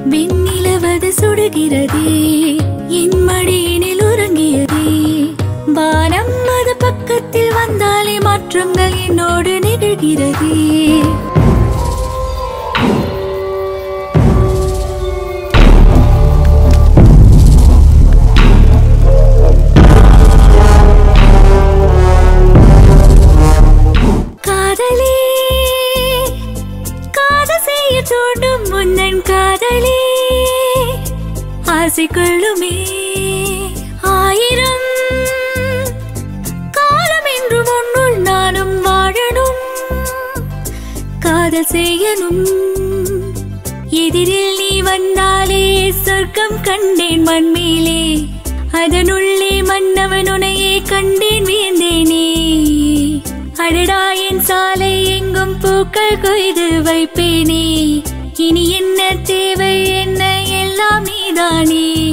வெண்ணிலவது சுடுகிறதே என் மடியினில் உறங்கியதே வானம் அது பக்கத்தில் வந்தாலே மாற்றங்கள் என்னோடு நிகழ்கிறதே காதலே காதல் செய்ய தூண்டும் முன்னன் காதலே ஆசை கொள்ளுமே ஆயிரம் காலம் என்று முன்னுள் நானும் வாழணும் காதல் செய்யணும் எதிரில் நீ வந்தாலே சொர்க்கம் கண்டேன் மண்மேலே அதனுள்ளே மன்னவன் உனையே கண்டேன் வியந்தேனே அடடா என் சாலை எங்கும் பூக்கள் கொய்து வைப்பேனே இனி என்ன தேவை என்ன எல்லாம் நீதானே